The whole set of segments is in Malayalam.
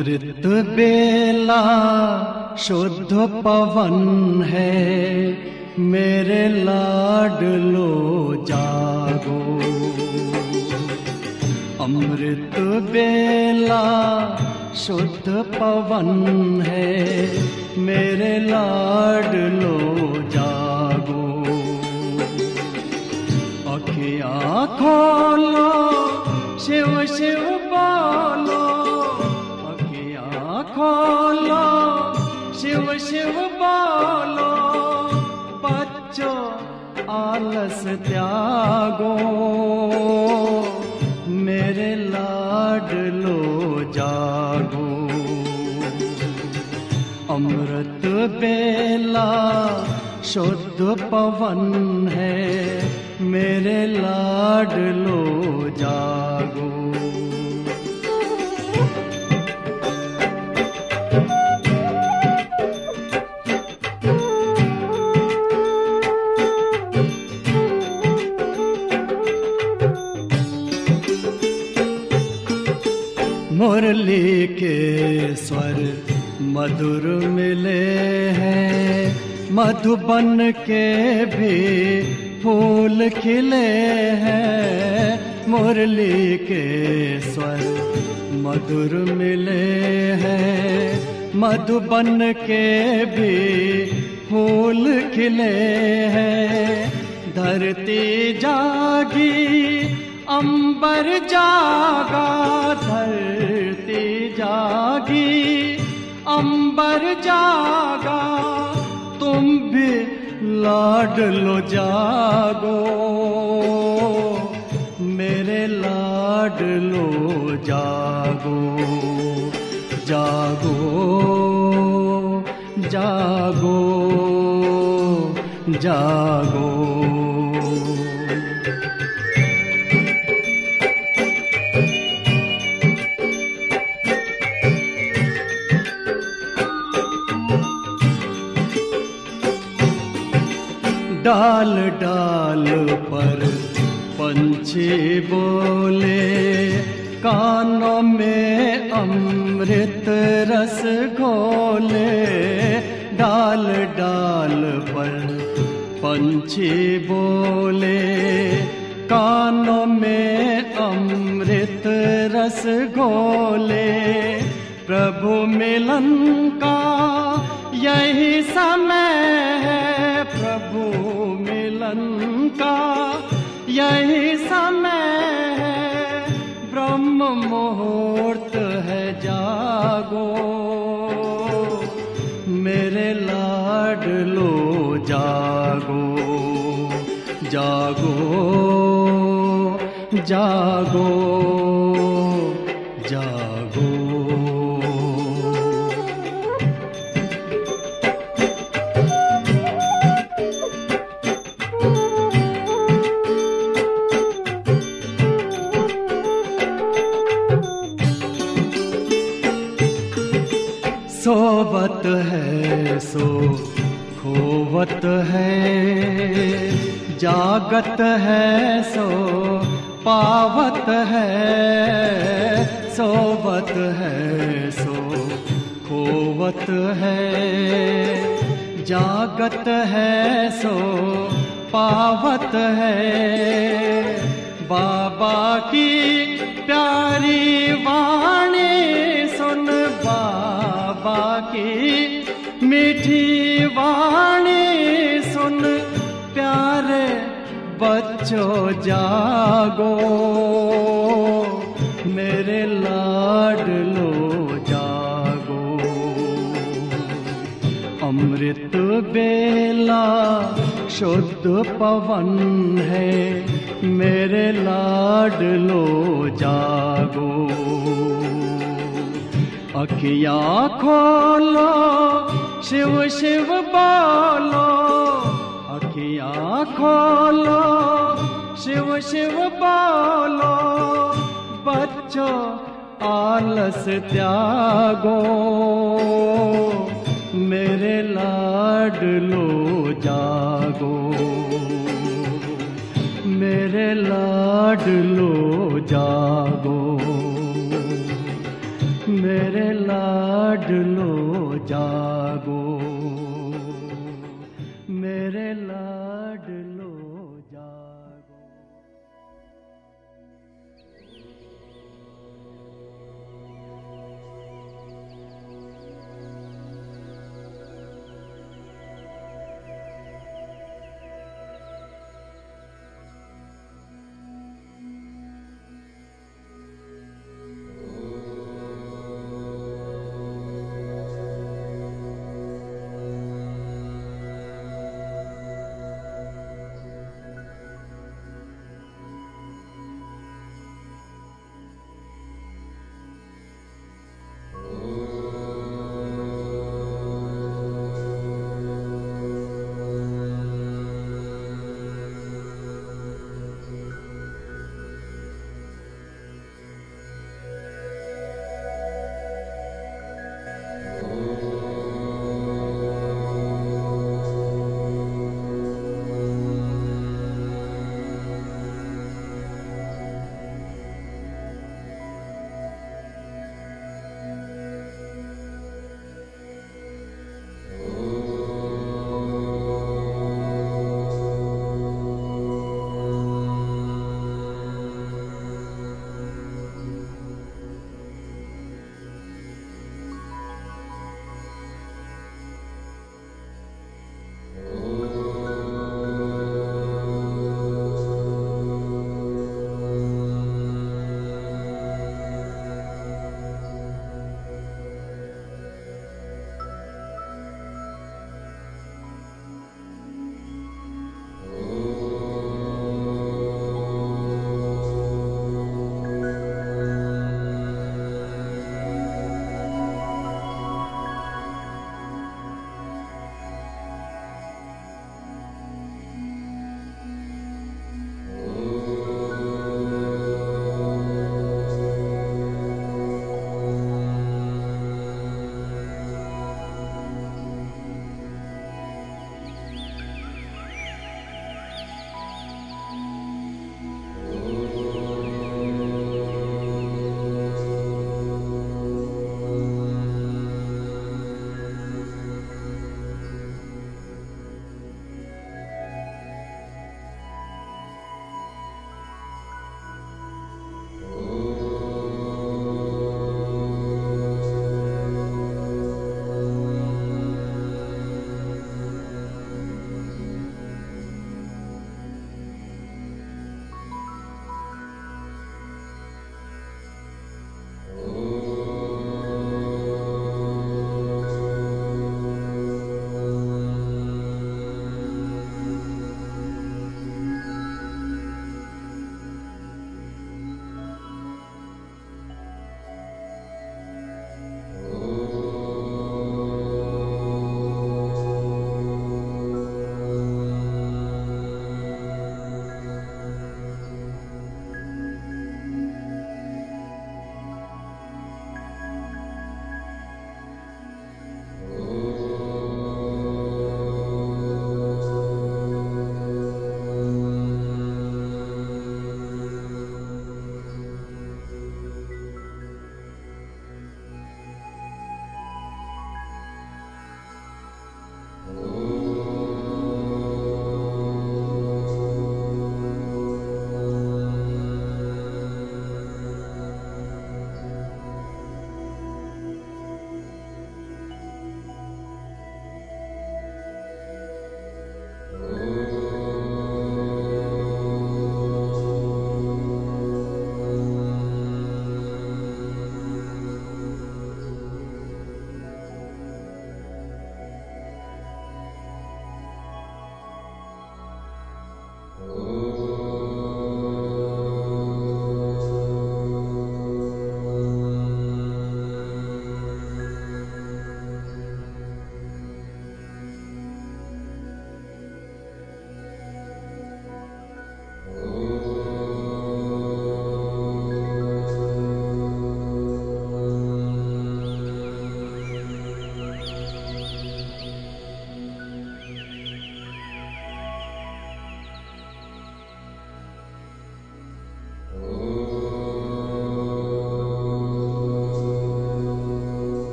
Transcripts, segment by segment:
अमृत बेला शुद्ध पवन है मेरे लाडलो जागो अमृत बेला शुद्ध पवन है मेरे लाडलो जागो अखिया खोलो शिव शिव बोलो अखिया खोलो शिव शिव बोलो बच्चों आलस त्यागो मेरे लाडलो जागो अमृत बेला शुद्ध पवन है मेरे लाडलो जागो मुरली के स्वर मधुर मिले हैं मधुबन के भी फूल खिले हैं मुरली के स्वर मधुर मिले हैं मधुबन के भी फूल खिले हैं धरती जागी अंबर जागा धरती जागी अंबर जागा तुम भी लाड लो जागो मेरे लाड लो जागो जागो जागो जागो डाल डाल पर पंछी बोले कानों में अमृत रस घोले डाल डाल पर पंछी बोले कानों में अमृत रस घोले प्रभु मिलन का यही समय है प्रभु मिलन का यही समय है ब्रह्म मुहूर्त है जागो मेरे लाडलो जागो जागो जागो जागो सोवत है सो खोवत है जागत है सो पावत है सोवत है सो खोवत है जागत है सो पावत है बाबा की प्यारी वाणी सुन बाबा की मीठी वाणी सुन प्यारे बच्चों जागो मेरे लाडलो जागो अमृत बेला शुद्ध पवन है मेरे लाडलो जागो अखिया खोलो शिव शिव बोलो अखिया खोलो शिव शिव बोलो बच्चों आलस त्यागो मेरे लाडलो जागो मेरे लाडलो जागो मेरे लाडलो जागो मेरे लाडलो जागो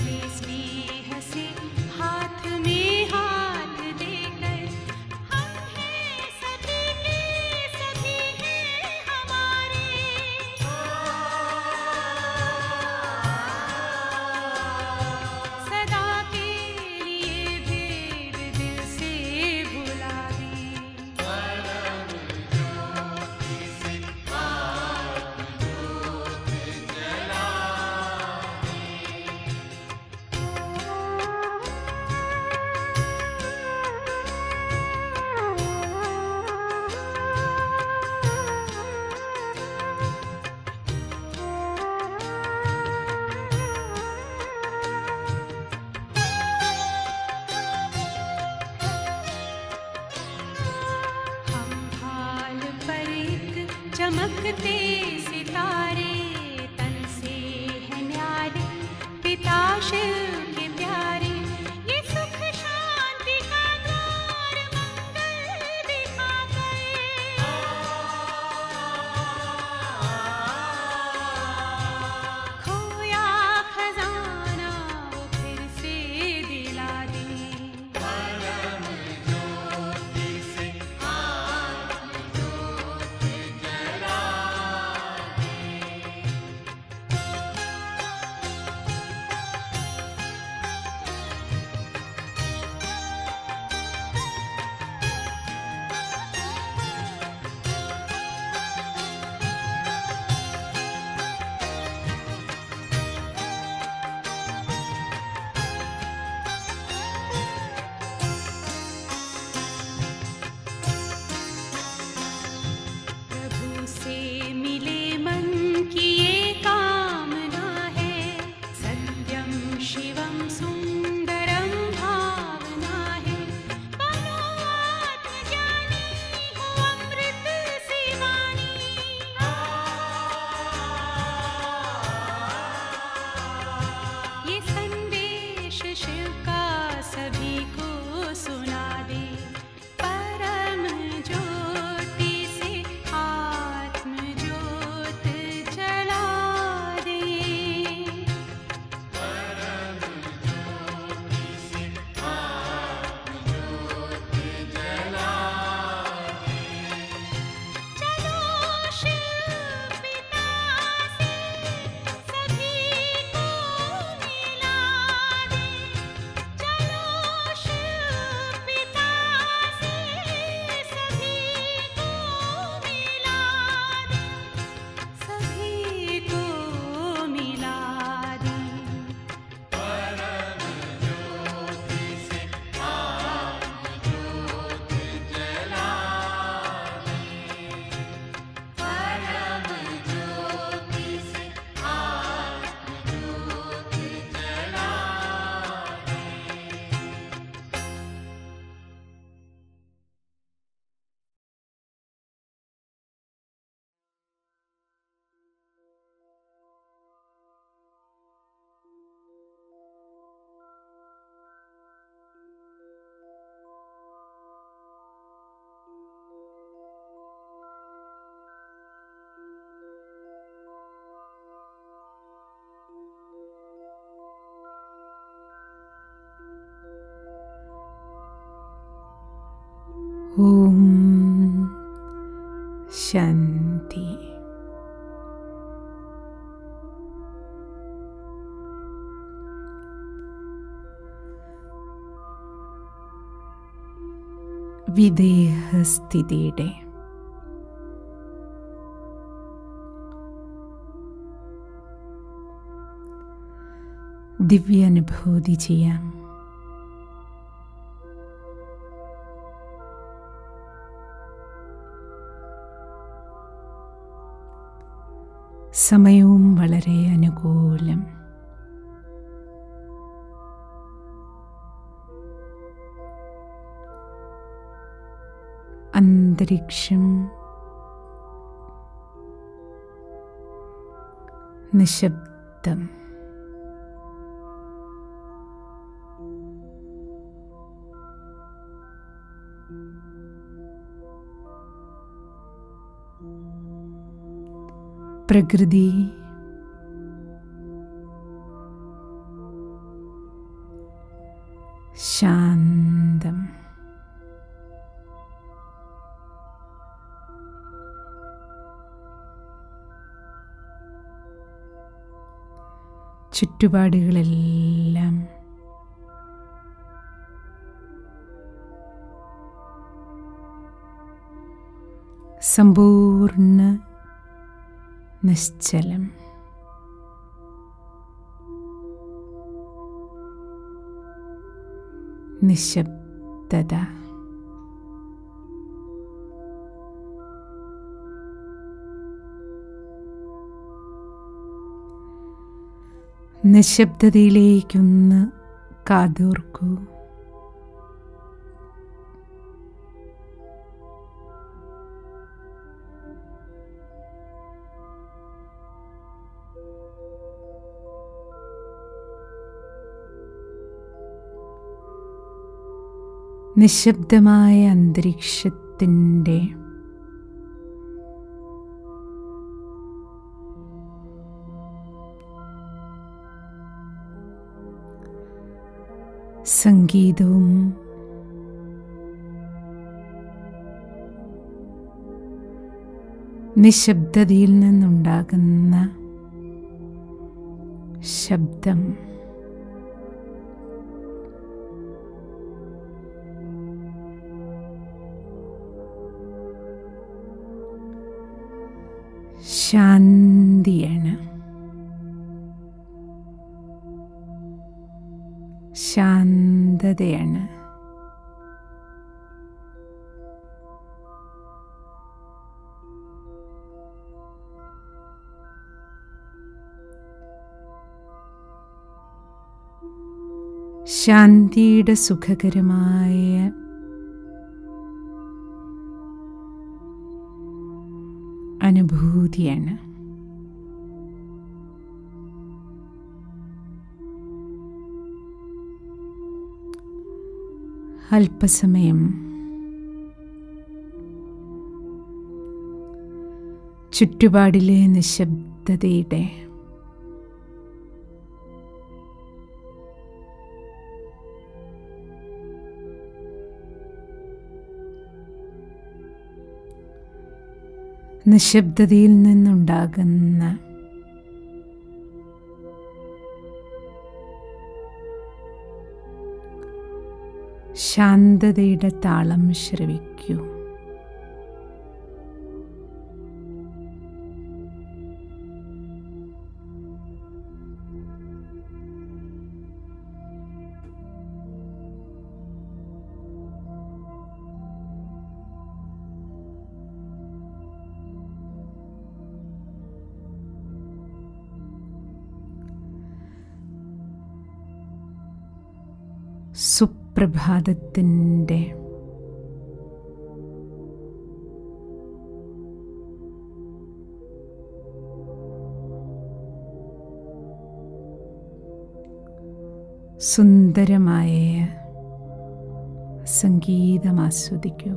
चले स्नेह से हाथ में हाथ देकर हम हैं सभी के सभी हैं हमारे सदा के लिए भेद दिल से भुला दें हम हाल पर एक चमकते सितारे तन से है न्यारे पिता शिव के प्यारे ये सुख शांति का द्वार मंगल दिखाकर खोया खजाना वो फिर से दिला दें प्रभु से मिले मन की ये कामना है सत्यम शिवम सुंदरम भावना है बनो आत्मज्ञानी हो अमृत से वाणी ये संदेश शिव का सभी को सुना दे परम ज्योति से आत्म ज्योत जला दे चलो शिव पिता से सभी को मिला दे चलो शिव पिता से सभी को मिला दे सभी को मिला दे ഓം ശാന്തി വിദേഹസ്ഥിതിയുടെ ദിവ്യാനുഭൂതി ചെയ്യാം സമയവും വളരെ അനുകൂലം അന്തരീക്ഷം നിശബ്ദം പ്രകൃതി ശാന്തം ചുറ്റുപാടുകളെല്ലാം സമ്പൂർണ്ണ നിശ്ചലം നിശബ്ദത നിശബ്ദതയിലേക്കൊന്ന് കാതോർക്കൂ നിശബ്ദമായ അന്തരീക്ഷത്തിൻ്റെ സംഗീതവും നിശബ്ദതയിൽ നിന്നുണ്ടാകുന്ന ശബ്ദം ശാന്തിയാണ് ശാന്തതയാണ് ശാന്തിയുടെ സുഖകരമായ അനുഭൂതിയാണ് അല്പസമയം ചുറ്റുപാടിലെ നിശബ്ദതയുടെ നിശബ്ദതയിൽ നിന്നുണ്ടാകുന്ന ശാന്തതയുടെ താളം ശ്രവിക്കൂ സുപ്രഭാതത്തിൻ്റെ സുന്ദരമായ സംഗീതം ആസ്വദിക്കൂ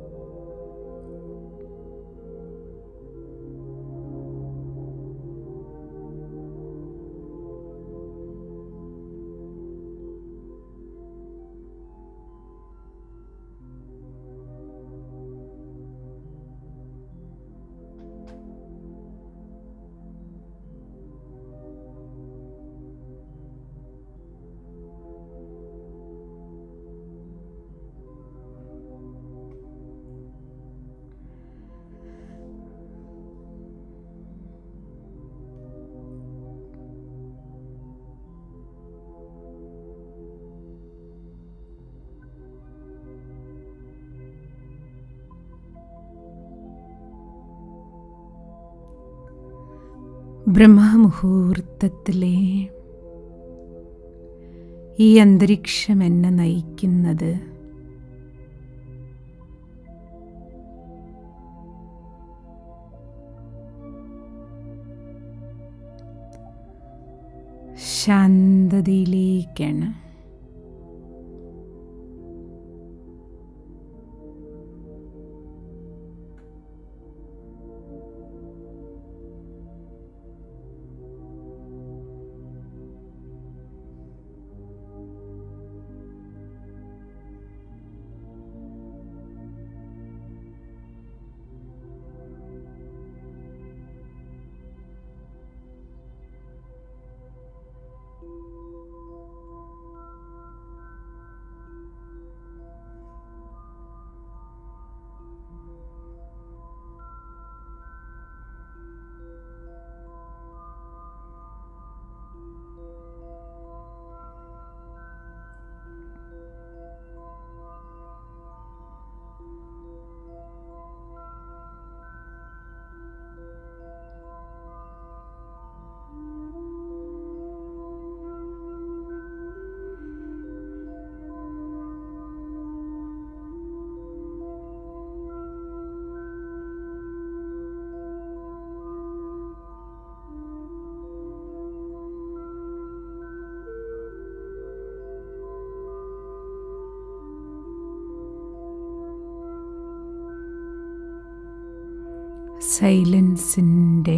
ബ്രഹ്മമുഹൂർത്തത്തിലെ ഈ അന്തരീക്ഷം എന്നെ നയിക്കുന്നത് ശാന്തതയിലേക്കാണ് സൈലൻസിൻ്റെ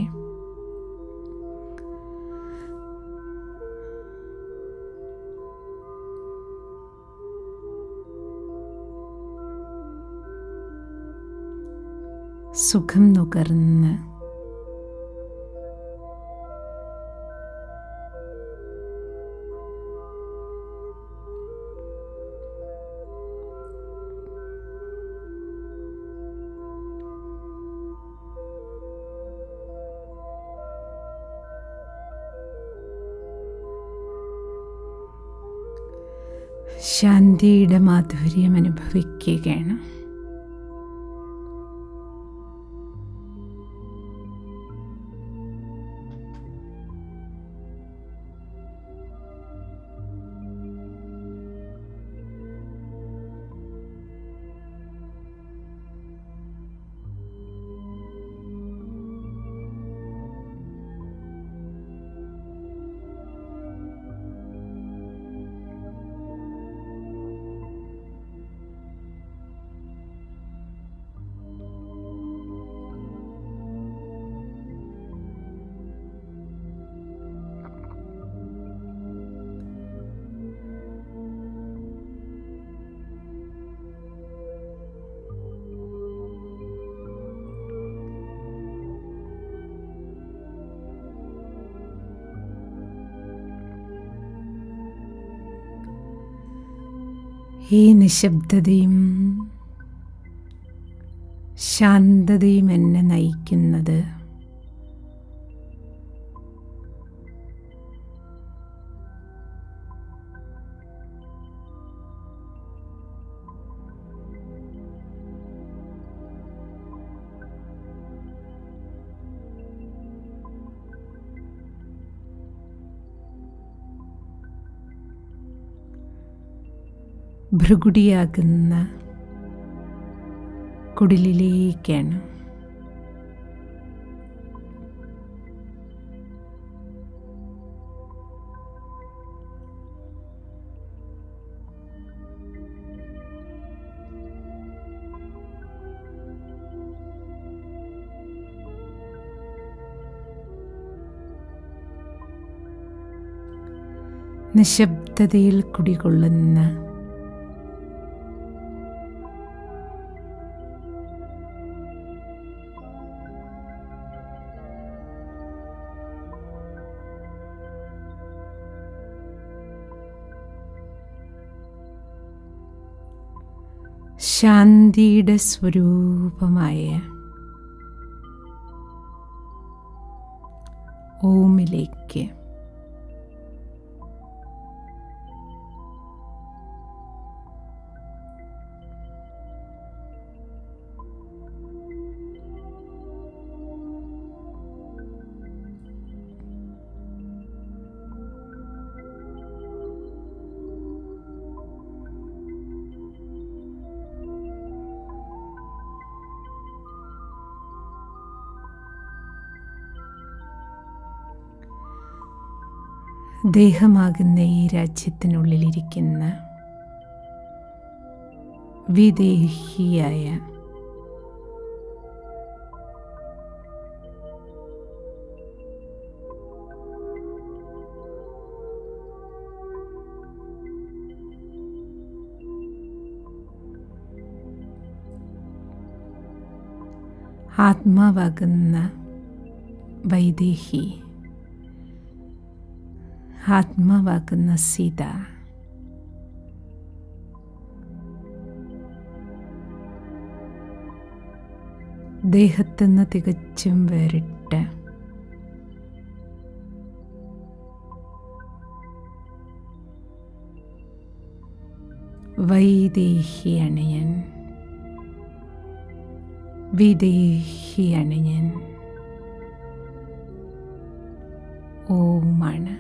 സുഖം നുകർന്ന് ശാന്തിയുടെ മാധുര്യം അനുഭവിക്കുകയാണ് ഈ നിശബ്ദതയും ശാന്തതയും എന്നെ നയിക്കുന്നത് ഭൃഗുടിയാകുന്ന കുടിലിലേക്കാണ് നിശബ്ദതയിൽ കുടികൊള്ളുന്ന ശാന്തിയുടെ സ്വരൂപമായ ഓമിലേക്ക് ദേഹമാകുന്ന ഈ രാജ്യത്തിനുള്ളിലിരിക്കുന്ന വിദേഹിയായ ആത്മാവാകുന്ന വൈദേഹി ആത്മാവാകുന്ന സീത ദേഹത്തുനിന്ന് തികച്ചും വേറിട്ട് വൈദേഹിയാണ് ഞാൻ വിദേഹിയാണ് ഞാൻ ഓമാണ്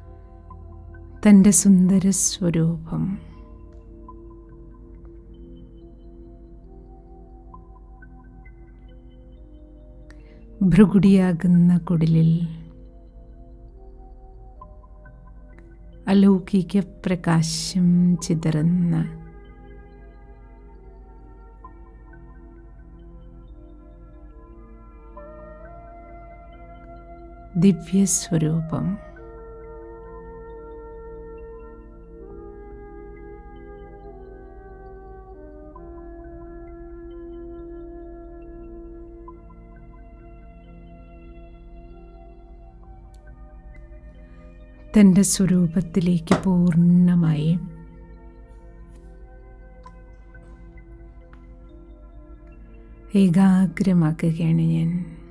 തൻ്റെ സുന്ദര സ്വരൂപം ഭൃഗുടിയാകുന്ന കുടിലിൽ അലൗകിക പ്രകാശം ചിതറുന്ന ദിവ്യസ്വരൂപം തൻ്റെ സ്വരൂപത്തിലേക്ക് പൂർണ്ണമായും ഏകാഗ്രമാക്കുകയാണ് ഞാൻ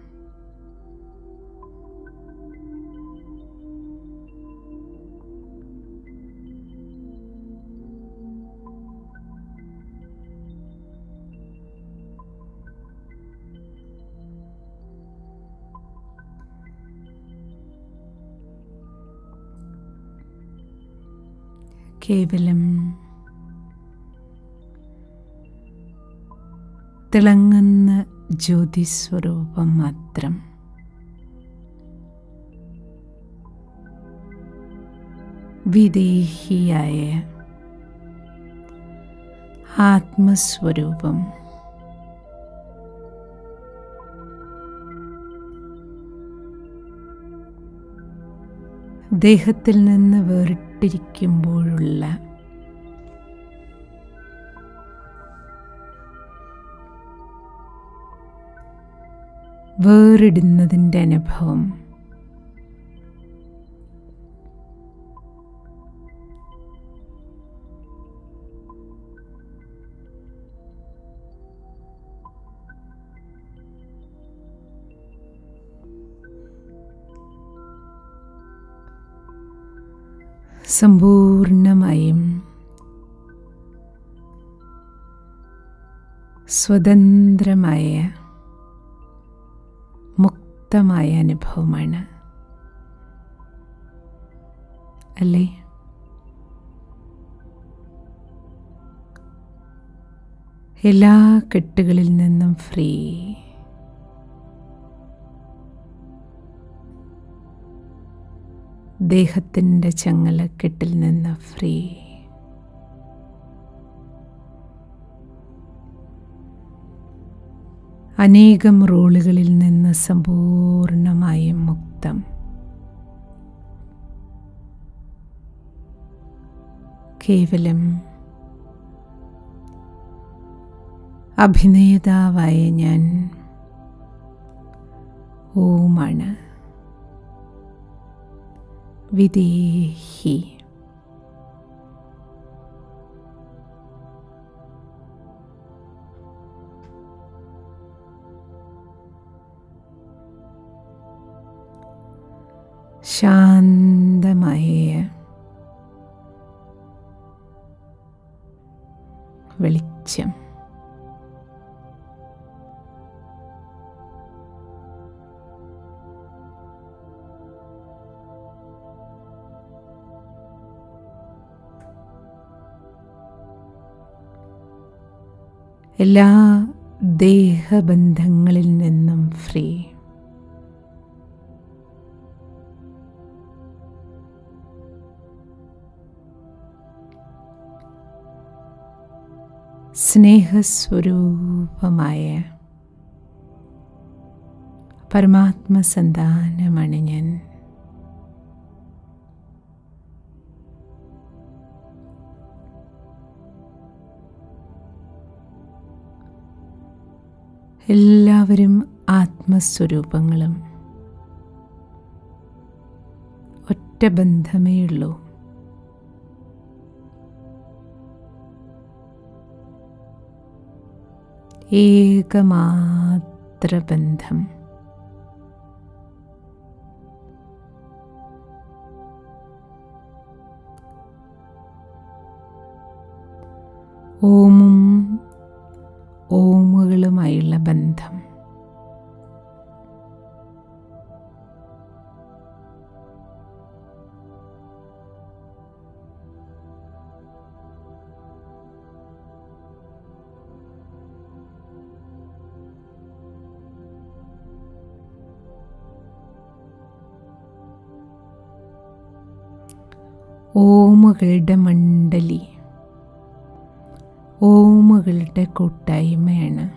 കേവലം തിളങ്ങുന്ന ജ്യോതിസ്വരൂപം മാത്രം വിദേഹിയായ ആത്മസ്വരൂപം ദേഹത്തിൽ നിന്ന് വേറിട്ടിരിക്കുമ്പോഴുള്ള വേറിടുന്നതിൻ്റെ അനുഭവം സമ്പൂർണമായും സ്വതന്ത്രമായ മുക്തമായ അനുഭവമാണ് അല്ലേ എല്ലാ കെട്ടുകളിൽ നിന്നും ഫ്രീ ദേഹത്തിൻ്റെ ചങ്ങലക്കെട്ടിൽ നിന്ന് ഫ്രീ അനേകം റോളുകളിൽ നിന്ന് സമ്പൂർണമായും മുക്തം കേവലം അഭിനേതാവായ ഞാൻ ഓമാണ് വിദേഹി ശാന്തമായ വെളിച്ചം എല്ലാ ദേഹബന്ധങ്ങളിൽ നിന്നും ഫ്രീ സ്നേഹസ്വരൂപമായ പരമാത്മസന്താനമാണ് ഞാൻ എല്ലാവരും ആത്മസ്വരൂപങ്ങളും ഒറ്റ ബന്ധമേ ഉള്ളൂ ഏകമാത്ര ബന്ധം ഓമും ഓമുകളുമായുള്ള ബന്ധം ഓമുകളുടെ മണ്ഡലി ഓമുകളുടെ കൂട്ടായ്മയാണ്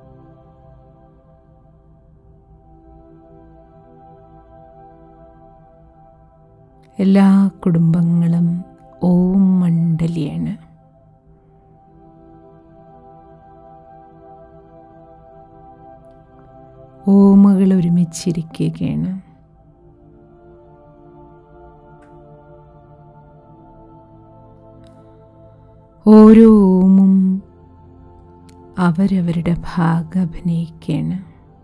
എല്ലാ കുടുംബങ്ങളും ഓം മണ്ഡലിയാണ് ഓമുകൾ ഒരുമിച്ചിരിക്കുകയാണ് ഓരോ ഓമും അവരവരുടെ ഭാഗം അഭിനയിക്കുകയാണ്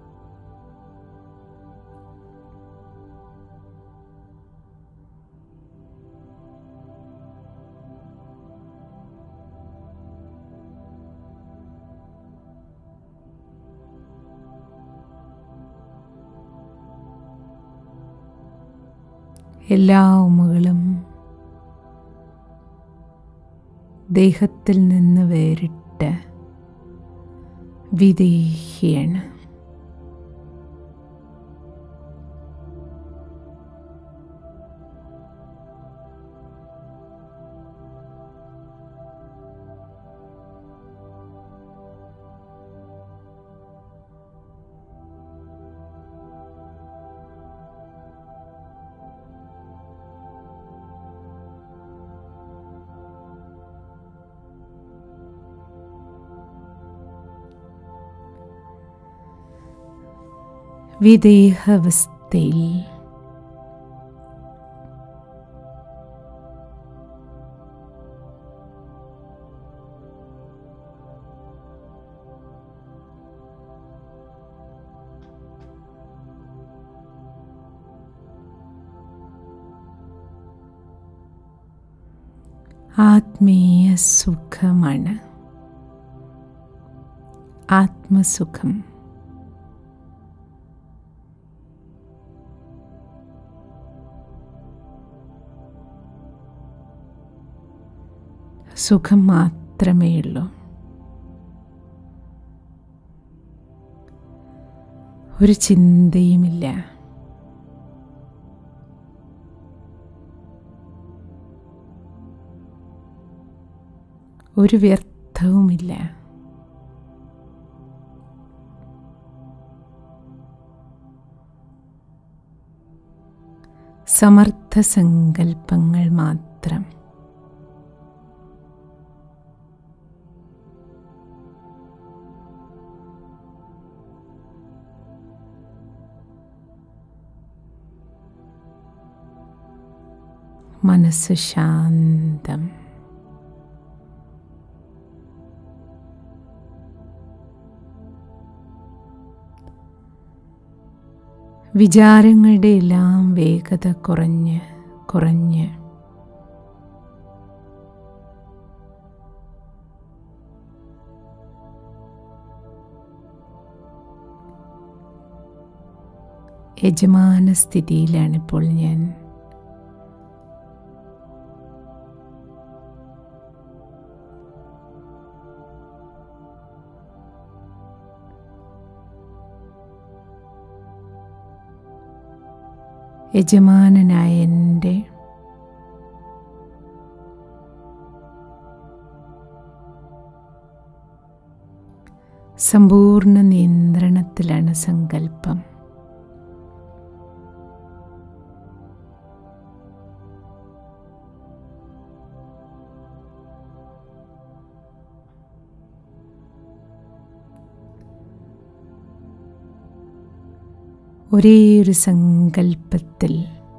എല്ലാ ഉമ്മകളും ദേഹത്തിൽ നിന്ന് വേറിട്ട് വിദേഹിയാണ് വിദേഹാവസ്ഥയിൽ ആത്മീയ സുഖമാണ് ആത്മസുഖം സുഖം മാത്രമേ ഉള്ളൂ ഒരു ചിന്തയുമില്ല ഒരു വ്യർത്ഥവുമില്ല സമർത്ഥ സങ്കല്പങ്ങൾ മാത്രം മനസ്സ് ശാന്തം വിചാരങ്ങളുടെ എല്ലാം വേഗത കുറഞ്ഞ് കുറഞ്ഞ് യജമാന സ്ഥിതിയിലാണിപ്പോൾ ഞാൻ യജമാനനായ എൻ്റെ സമ്പൂർണ്ണ നിയന്ത്രണത്തിലാണ് സങ്കല്പം ഒരേ ഒരു സങ്കല്പത്തിൽ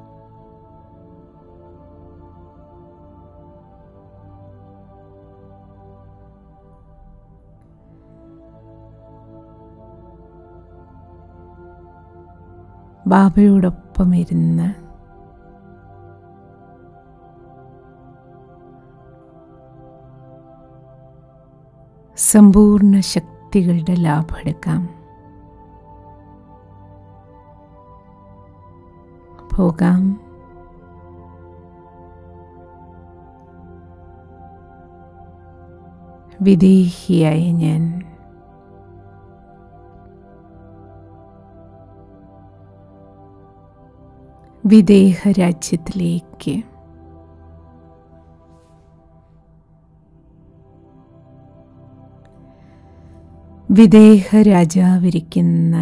ബാബയോടൊപ്പം ഇരുന്ന് സമ്പൂർണ്ണ ശക്തികളുടെ ലാഭമെടുക്കാം പോകാം വിദേഹിയായ ഞാൻ വിദേഹ രാജ്യത്തിലേക്ക് വിദേഹ രാജാവിരിക്കുന്ന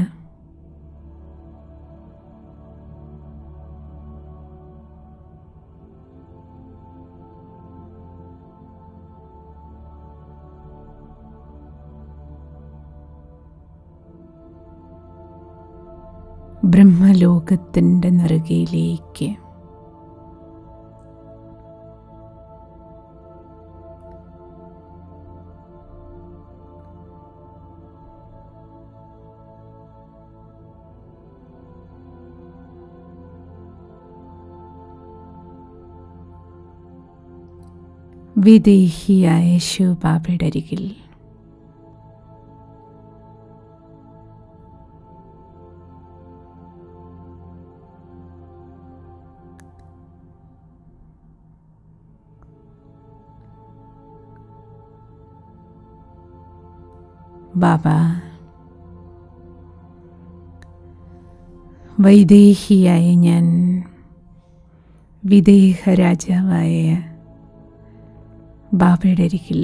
ബ്രഹ്മലോകത്തിൻ്റെ നെറുകയിലേക്ക് വിദേഹിയായ ശിവബാബയുടെ അരികിൽ ബാബ വൈദേഹിയായ ഞാൻ വിദേഹ രാജാവായ ബാബയുടെ അരികിൽ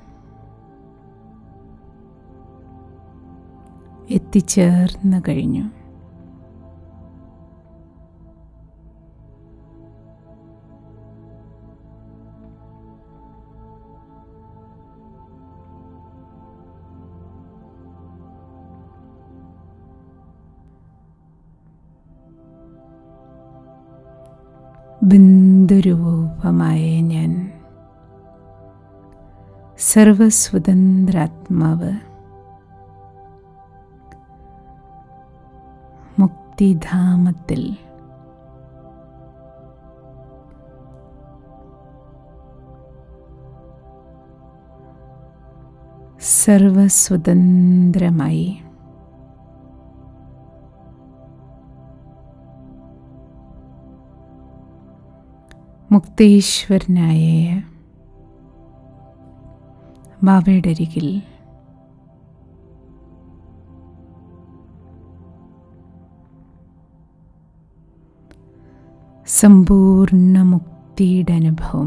എത്തിച്ചേർന്നു കഴിഞ്ഞു ബിന്ദുരൂപമായ ഞാൻ സർവസ്വതന്ത്രാത്മാവ് മുക്തിധാമത്തിൽ സർവസ്വതന്ത്രമായി മുക്തേശ്വരനായ ബാബയുടെ അരികിൽ സമ്പൂർണ്ണ മുക്തിയുടെ അനുഭവം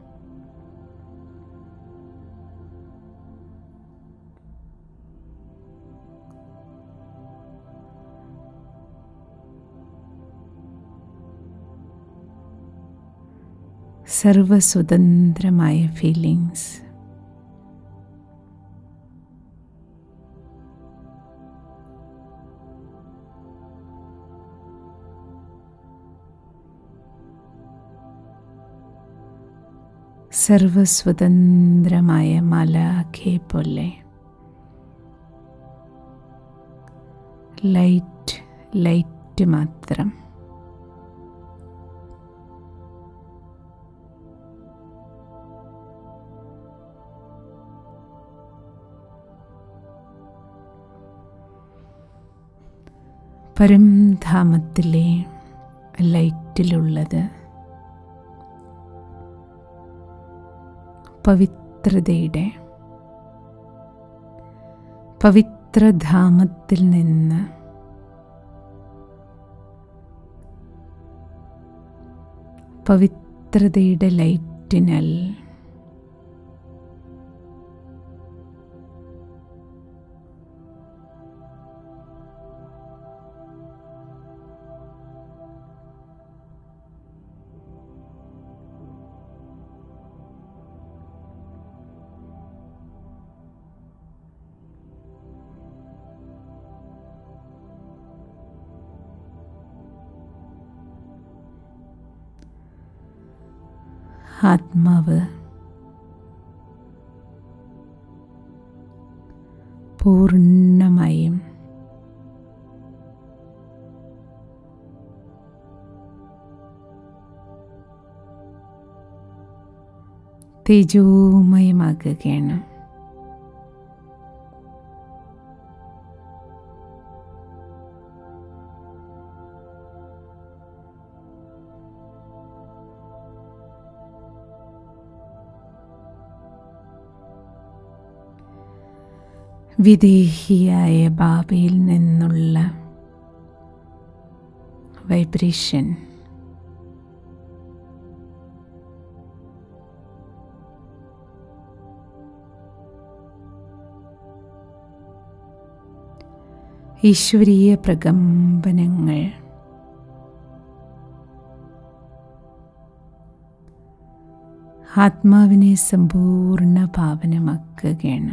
സർവസ്വതന്ത്രമായ ഫീലിങ്സ് സർവസ്വതന്ത്രമായ മലാഖെ പോലെ ലൈറ്റ് ലൈറ്റ് മാത്രം പരംധാമത്തിലെ ലൈറ്റിലുള്ളത് പവിത്രതയുടെ പവിത്രധാമത്തിൽ നിന്ന് പവിത്രതയുടെ ലൈറ്റിനാൽ ആത്മാവ് പൂർണ്ണമായും തേജോമയമാകുകയാണ് വിദേഹിയായ ബാബയിൽ നിന്നുള്ള വൈബ്രേഷൻ ഈശ്വരീയ പ്രകമ്പനങ്ങൾ ആത്മാവിനെ സമ്പൂർണ്ണ പാവനമാക്കുകയാണ്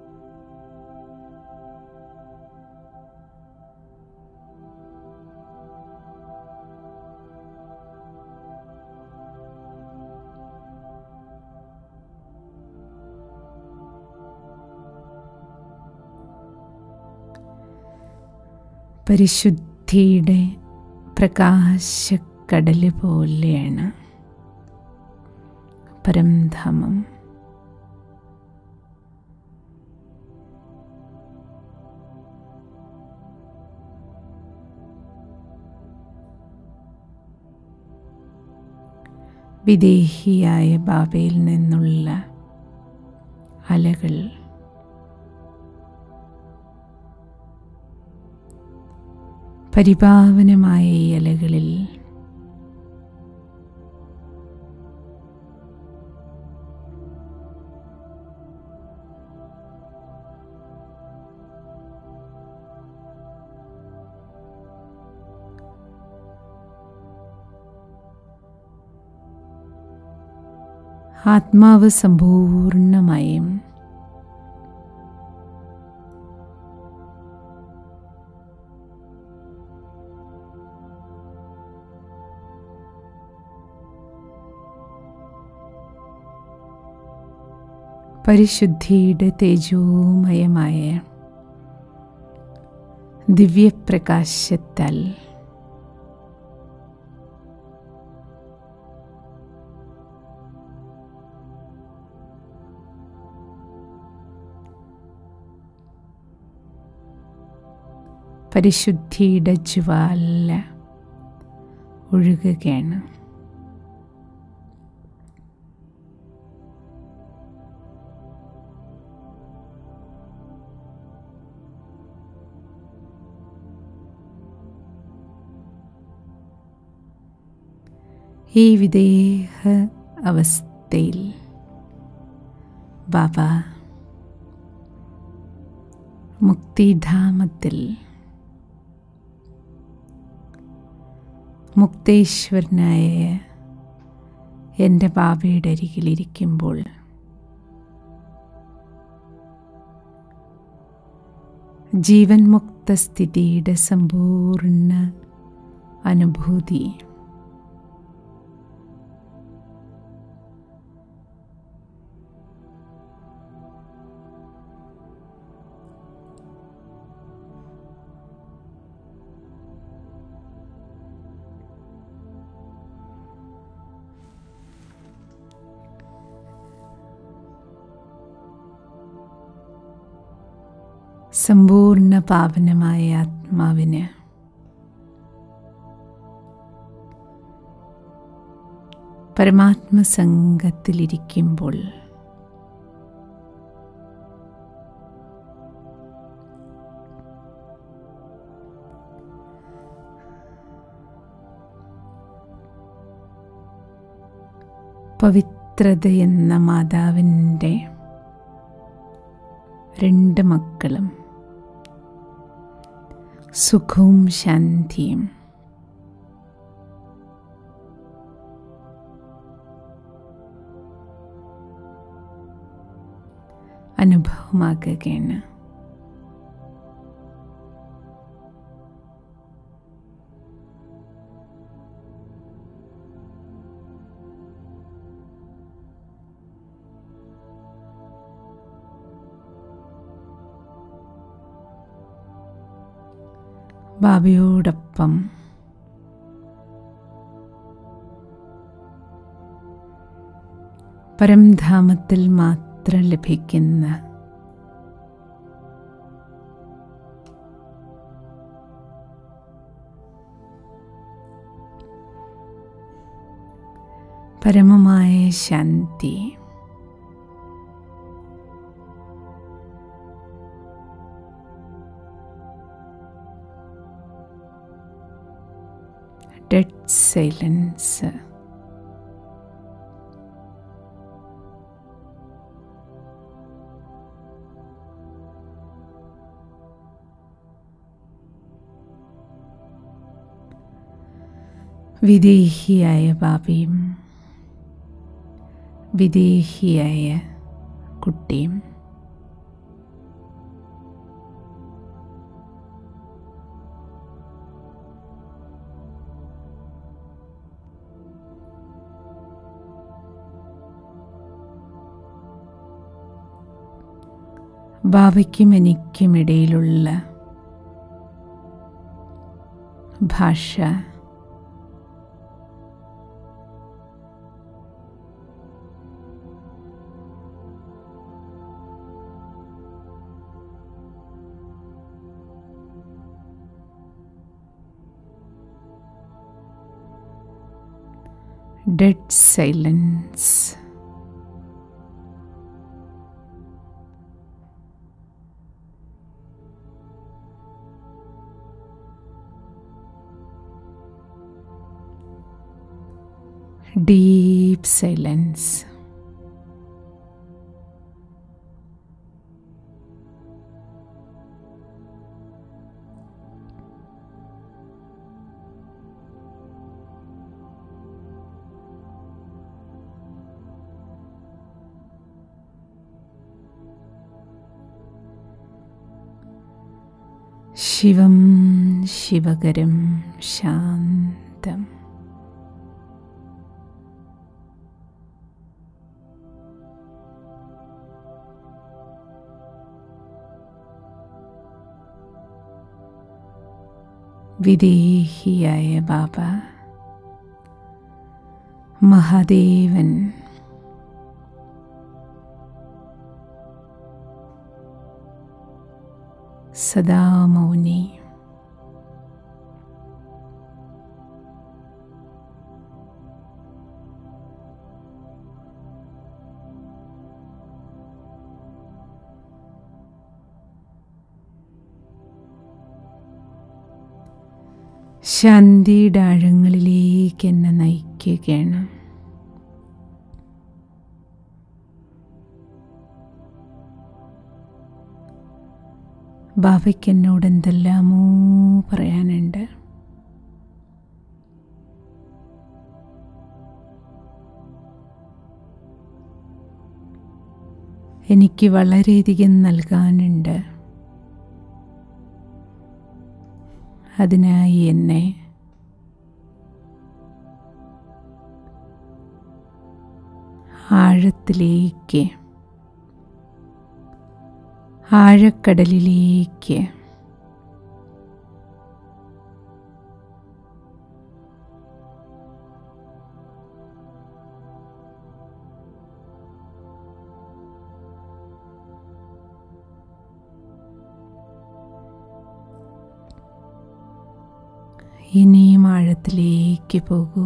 പരിശുദ്ധിയുടെ പ്രകാശക്കടല് പോലെയാണ് പരംധാമം വിദേഹിയായ ബാബയിൽ നിന്നുള്ള അലകൾ പരിപാവനമായ ഈ അലകളിൽ ആത്മാവ് സമ്പൂർണമായും പരിശുദ്ധിയുടെ തേജോമയമായ ദിവ്യപ്രകാശത്താൽ പരിശുദ്ധിയുടെ ജ്വാല ഒഴുകുകയാണ് ഈ വിദേഹ അവസ്ഥയിൽ ബാബ മുക്തിധാമത്തിൽ മുക്തേശ്വരനായ എൻ്റെ ബാബയുടെ അരികിലിരിക്കുമ്പോൾ ജീവൻ മുക്ത സ്ഥിതിയുടെ സമ്പൂർണ്ണ അനുഭൂതി സമ്പൂർണ്ണ പാവനമായ ആത്മാവിന് പരമാത്മസംഘത്തിലിരിക്കുമ്പോൾ പവിത്രത എന്ന മാതാവിൻ്റെ രണ്ട് മക്കളും സുഖവും ശാന്തിയും അനുഭവമാകുകയാണ് ബാബയോടൊപ്പം പരംധാമത്തിൽ മാത്രം ലഭിക്കുന്ന പരമമായ ശാന്തി ഡെഡ് സൈലൻസ് വിദേഹിയായ ബാബയും വിദേഹിയായ കുട്ടിയും ബാബയ്ക്കും എനിക്കും ഇടയിലുള്ള ഭാഷ ഡെഡ് സൈലൻസ് deep silence. ശിവം ശിവകരം ശാന്തം വിദേഹിയായ ബാബ മഹാദേവൻ സദാ മൗനി ശാന്തിയുടെ ആഴങ്ങളിലേക്ക് എന്നെ നയിക്കുകയാണ് ബാബയ്ക്ക് എന്നോട് എന്തെല്ലാമോ പറയാനുണ്ട് എനിക്ക് വളരെയധികം നൽകാനുണ്ട് അതിനായി എന്നെ ആഴത്തിലേക്ക് ആഴക്കടലിലേക്ക് ഇനിയും ആഴത്തിലേക്ക് പോകൂ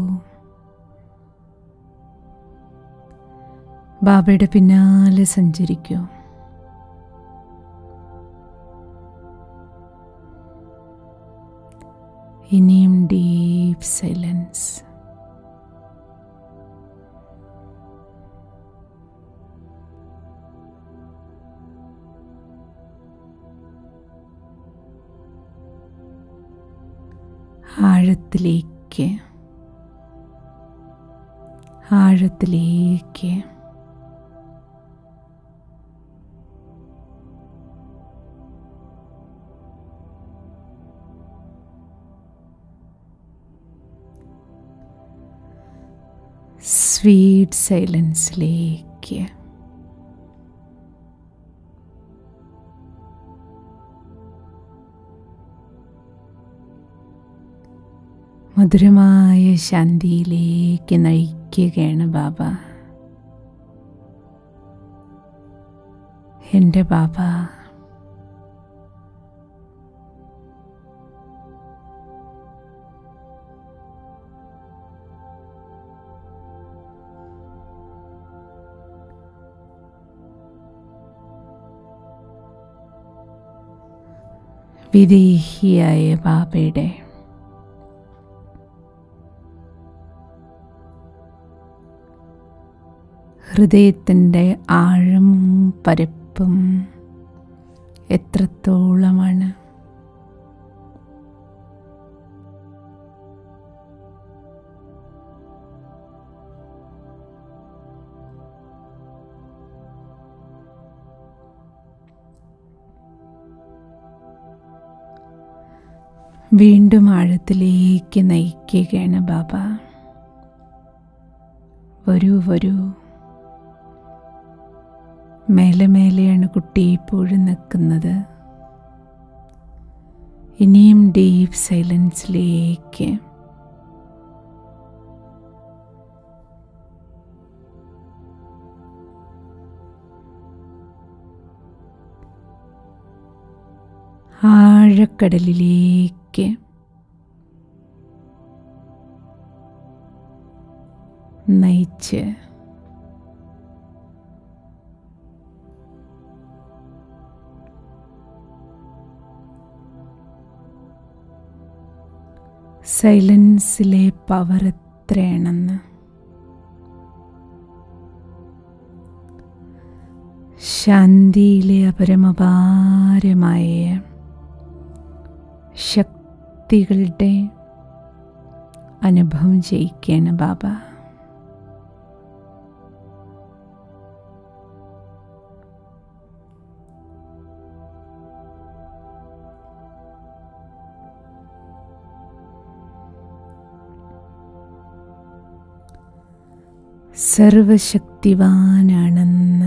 ബാബയുടെ പിന്നാലെ സഞ്ചരിക്കൂ ഇനിയും ഡീപ്പ് സൈലൻസ് ആഴത്തിലേക്ക് ആഴത്തിലേക്ക് സ്വീറ്റ് സൈലൻസിലേക്ക് മധുരമായ ശാന്തിയിലേക്ക് നയിക്കുകയാണ് ബാബ എൻ്റെ ബാബ വിദേഹിയായ ബാബയുടെ ഹൃദയത്തിൻ്റെ ആഴവും പരപ്പും എത്രത്തോളമാണ് വീണ്ടും ആഴത്തിലേക്ക് നയിക്കുകയാണ് ബാബ വരൂ വരൂ മേലെ മേലെയാണ് കുട്ടി ഇപ്പോഴും നിൽക്കുന്നത് ഇനിയും ഡീപ്പ് സൈലൻസിലേക്ക് ആഴക്കടലിലേക്ക് നയിച്ച് സൈലൻസിലെ പവർ എത്രയാണെന്ന് ശാന്തിയിലെ അപരമപാരമായ ശക്തികളുടെ അനുഭവം ചെയ്യിക്കുകയാണ് ബാബ സർവശക്തിവാനാണെന്ന്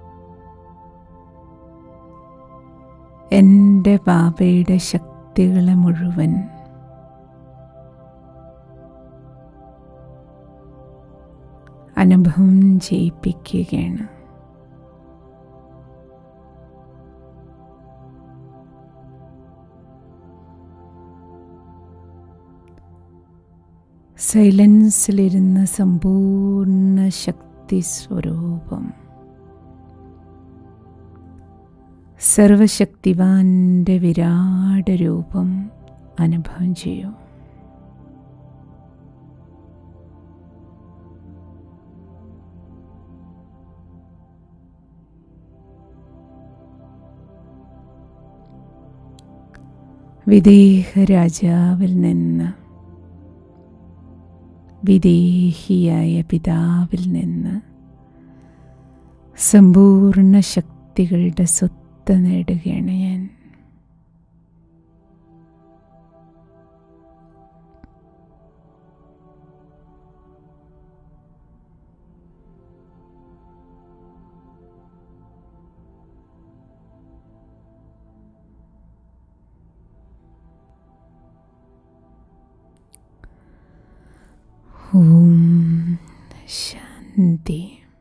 എൻ്റെ ബാബയുടെ ശക്തികളെ മുഴുവൻ അനുഭവം ചെയ്യിപ്പിക്കുകയാണ് സൈലൻസിലിരുന്ന സമ്പൂർണ്ണ ശക്തി സ്വരൂപം സർവശക്തിവാന്റെ വിരാട് രൂപം അനുഭവം ചെയ്യൂ വിദേഹ രാജാവിൽ നിന്ന് വിദേഹിയായ പിതാവിൽ നിന്ന് സമ്പൂർണ്ണ ശക്തികളുടെ സ്വത്ത് നേടുകയാണ് ഞാൻ ഓം ശാന്തി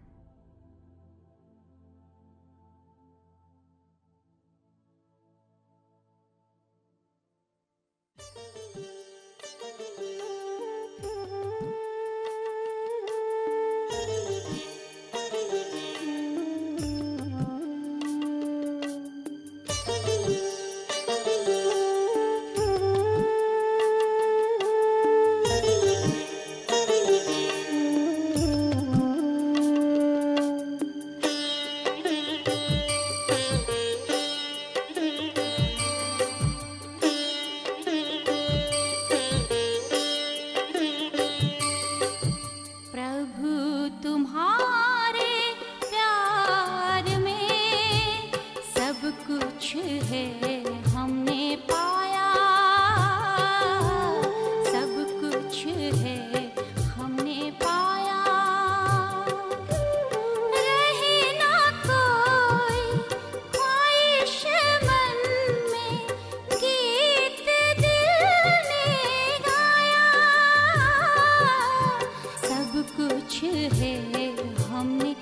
प्रभु तुम्हारे प्यार में सब कुछ है हमने पाया सब कुछ है हमने पाया रही ना कोई ख्वाहिश मन में गीत दिल ने गाया सब कुछ है हमने